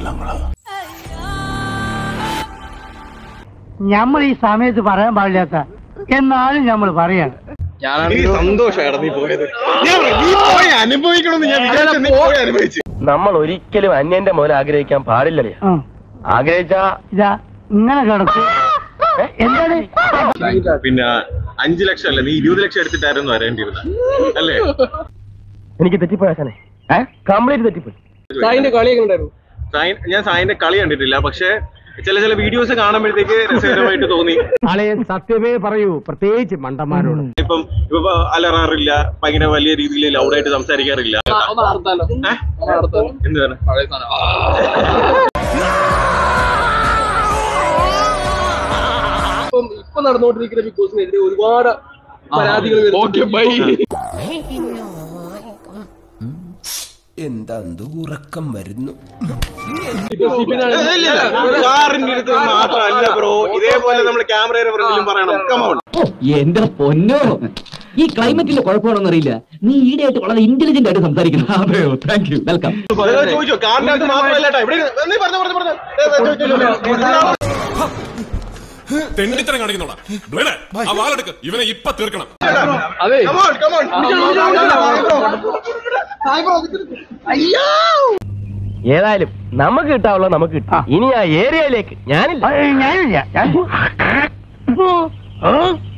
നമ്മള് നമ്മൾ ഈ സമയത്ത് പറയാൻ പാടില്ലാത്ത എന്നാലും നമ്മൾ പറയാണ് എനിക്ക് സന്തോഷമാണ് നീ പോയത് ഞാൻ പറഞ്ഞു, നീ പോയി അനുഭവിക്കണമെന്ന് ഞാൻ വിചാരിച്ചു നീ പോയി അനുഭവിച്ചു നമ്മൾ ഒരിക്കലും അന്യന്റെ മുതൽ ആഗ്രഹിക്കാൻ പാടില്ലല്ലേ ആ, ആഗ്രഹിച്ചാ ഇതാ ഇങ്ങനെ കിടക്കും ഏ, എന്താണ് പിന്നെ അഞ്ചു ലക്ഷം അല്ല നീ ഇരുപത് ലക്ഷം എടുത്തിട്ടായിരുന്നു വരേണ്ടിയിരുന്നത് അല്ലേ എനിക്ക് തെറ്റിപ്പോയാശാനെ കംപ്ലീറ്റ് തെറ്റിപ്പോയി സായി ഞാൻ സായിന്റെ കളി കണ്ടിട്ടില്ല പക്ഷെ ചില ചില വീഡിയോസ് കാണുമ്പോഴത്തേക്ക് രസകരമായിട്ട് തോന്നി സത്യമേ പറയൂ പ്രത്യേകിച്ച് മണ്ടന്മാരോട് ഇപ്പം ഇപ്പൊ അലറാറില്ല ഭയങ്കര വലിയ രീതിയിൽ ലൗഡായിട്ട് സംസാരിക്കാറില്ല ഏ? എന്താണ് ഇപ്പൊ നടന്നുകൊണ്ടിരിക്കുന്ന ബിഗ് ബോസിനെതിരെ ഒരുപാട് പരാതികൾ എന്താ ഉറക്കം വരുന്നു കാറിന്റെ അടുത്ത് മാത്രമല്ല ബ്രോ ഇതേപോലെ നമ്മൾ ക്യാമറയുടെ ഫ്രണ്ടിലും പറയണം കമോൺ എന്റെ പൊന്നോ ഈ ക്ലൈമറ്റിന്റെ കുഴപ്പമാണെന്ന് അറിയില്ല നീ ഈടെയായിട്ട് വളരെ ഇന്റലിജന്റ് ആയിട്ട് സംസാരിക്കുന്നു അതെയോ താങ്ക് യു വെൽക്കം ചോദിച്ചോ കാറിന്റെ അടുത്ത് മാത്രമല്ല കേട്ടോ ഇവിടെ ഇരുന്ന് നീ പറഞ്ഞോ പറഞ്ഞോ പറഞ്ഞോ ഏ, ചോദിച്ചോ, ചോദിച്ചോ. തെണ്ടിത്തരം കാണിക്കുന്നോടാ ബ്ലേഡേ, ആ വാളെടുക്ക് ഇവനെ ഇപ്പൊ തീർക്കണം Come on, come on. ഏതായാലും നമുക്ക് കിട്ടാവുള്ള നമുക്ക് കിട്ടും ഇനി ആ ഏരിയയിലേക്ക് ഞാനില്ല ഏ, ഞാനില്ല ഞാൻ-